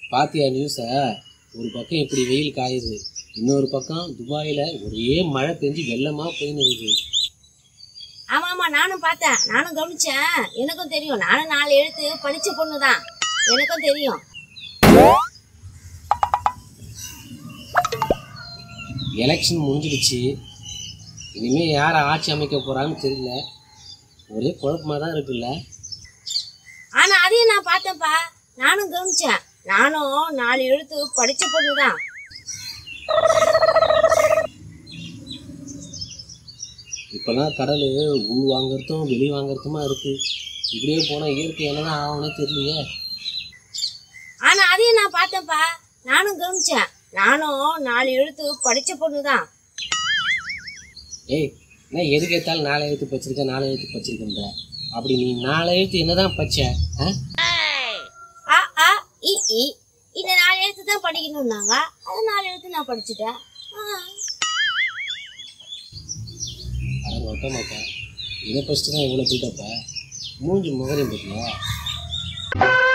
பாத்தியா நியூஸை ஒரு பக்கம் இப்படி வெயில் காயுது இன்னொரு பக்கம் துபாயில் ஒரே மழை பெஞ்சு வெள்ளமாக போயின்னு இருக்குது ஆமா ஆமா நானும் பார்த்தேன் நானும் கவனிச்சேன் எனக்கும் தெரியும் நானும் நாலு எழுத்து படிச்ச பொண்ணு தான் எனக்கும் தெரியும் எலெக்ஷன் முடிஞ்சிடுச்சு இனிமே யார் ஆட்சி அமைக்க போறான்னு தெரியல ஒரே குழப்பமா தான் இருக்குல்ல ஆனா அதையும் நான் பார்த்தேன்ப்பா நானும் கவனிச்சேன் நானும் நாலு எழுத்து படிச்ச பொண்ணு தான் இப்போல்லாம் கடல் உள் வாங்குறதும் வெளி வாங்குறதுமா இருக்கு இப்படியே போனால் இயற்கை என்னதான் ஆகும்னு தெரியலையே ஆனா அதையும் நான் பார்த்தேன்ப்பா நானும் கவனிச்சேன் நானும் நாலு எழுத்து படிச்ச பொண்ணு தான் ஏய் நான் எதுக்கு எடுத்தாலும் நாலு எழுத்து பச்சிருக்கேன் நாலு எழுத்து பச்சிருக்கேன்ற அப்படி நீ நாலு எழுத்து என்னதான் பச்ச ஆ ஆ ஆ இ இ இந்த நாலு எழுத்து தான் படிக்கணும்னாங்க அது நாலு எழுத்து நான் படிச்சுட்டேன் ஆ. அட மொட்டை மொட்டை இதை ஃபஸ்ட்டு தான் இவ்வளோ போயிட்டப்ப மூஞ்சி முகரையும் பற்றியா